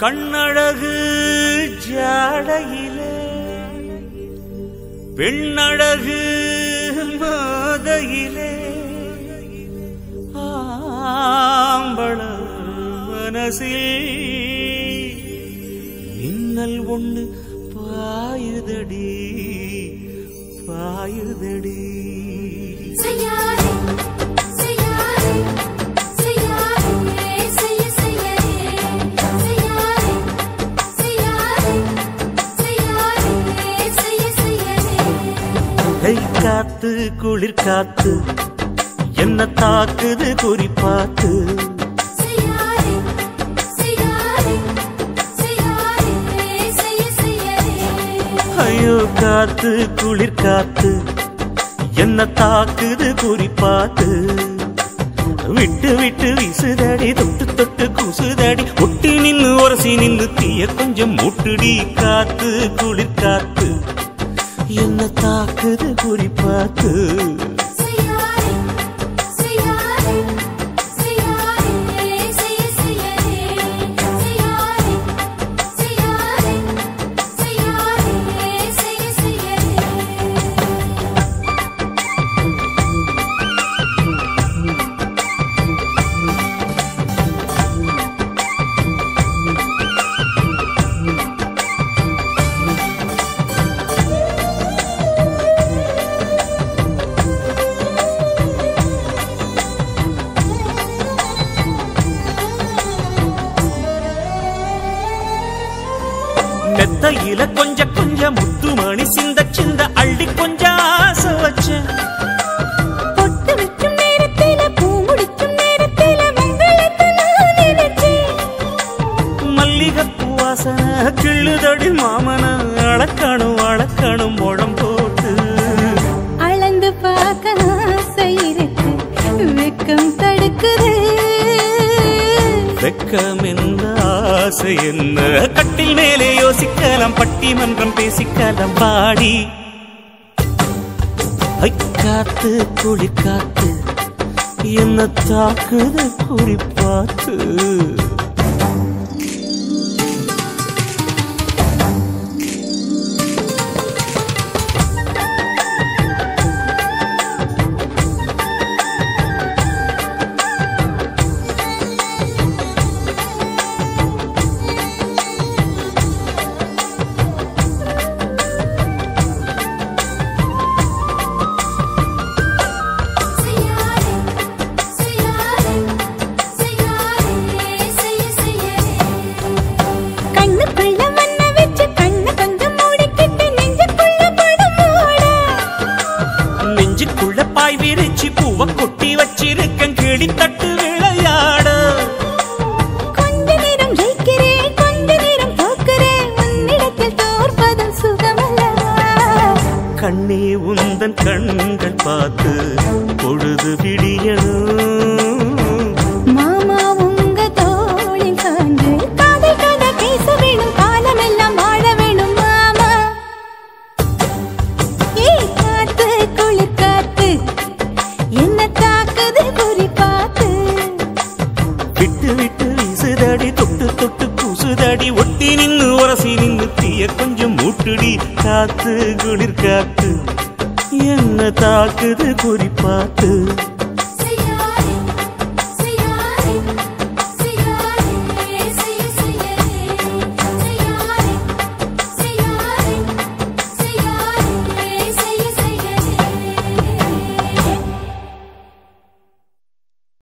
கண்ணழகு ஜாடையிலே பெண்ணழகு மாதையிலே ஆம்பள மனசில் மின்னல் ஒண்ணு பாயுதடி பாயுதடி செய்யாதே செய்யாதே செய்யாதே செய்ய செய்யாதே செய்யாதே செய்யாதே செய்யாதே செய்ய செய்யாதே கை காத்து குளிர் காத்து என்ன தாக்குது குறி பார்த்து செய்யாதே செய்யாதே செய்யாதே செய்ய செய்யாதே ஐயோ காத்து குளிர் காத்து என்ன தாக்குது குறி பார்த்து விட்டு விட்டு வீசுதடி தொட்டு தொட்டு கூசுதடி ஒட்டி நின்னு உரசி நின்னு தீய கொஞ்சம் மூட்டுடி காத்து குளிர் காத்து என்ன தாக்குது குறி பார்த்து செய்யாதே செய்யாதே செய்யாதே செய்ய செய்யாதே செய்யாதே செய்யாதே செய்யாதே செய்ய செய்யாதே மெத்தையில கொஞ்ச கொஞ்ச முத்துமணி சிந்த சிந்த அள்ளி கொஞ்ச ஆசை வச்சேன் பொட்டு வைக்கும் நேரத்தில பூ முடிக்கும் நேரத்தில மங்களத்தை நான் நினைச்சேன் மல்லிகைப்பூ வாசனை கிள்ளுதடி மாமன அளக்கணும் அளக்கணும் முழம் போட்டு அளந்து பார்க்க ஆசை இருக்கு வெக்கம் தடுக்குது வெக்கம் என்ன ஆசை என்ன கட்டில் மேலே யோசிக்கலாம் பட்டிமன்றம் பேசிக்கலாம் பாடி ஐ காத்து குளி காத்து என்ன தாக்குது குறி பார்த்து செய்யாதே செய்யாதே செய்யாதே செய்ய செய்யாதே கண்ணுக்குள்ள மண்ண வச்சு கண்ணு கொஞ்சம் மூடிக்கிட்டு நெஞ்சுக்குள்ள படம் மூட நெஞ்சுக்குள்ள பாய் விரிச்சு பூவ கொட்டி வச்சிருக்கேன் கிளி தட்டு விளையாட கொஞ்ச நேரம் ஜெயிக்கிறேன் கொஞ்ச நேரம் தோக்குறேன் உன்னிடத்தில் தோற்பதும் சுகமல்லவா கண்ணே உந்தன் கண்கள் பார்த்து பொழுது விடியணும் மாமா உங்க தோளில் சான்று காதல் கதை பேச வேணும் காலமெல்லாம் வாழ வேணும் மாமா ஏ காத்து குளிர் காத்து என்ன தாக்குது குறி பார்த்து விட்டு விட்டு வீசுதடி தொட்டு தொட்டு கூசுதடி ஒட்டி நின்னு உரசி நின்னு தீய கொஞ்சம் மூட்டுடி காத்து குளிர் காத்து என்ன தாக்குது குறி பார்த்து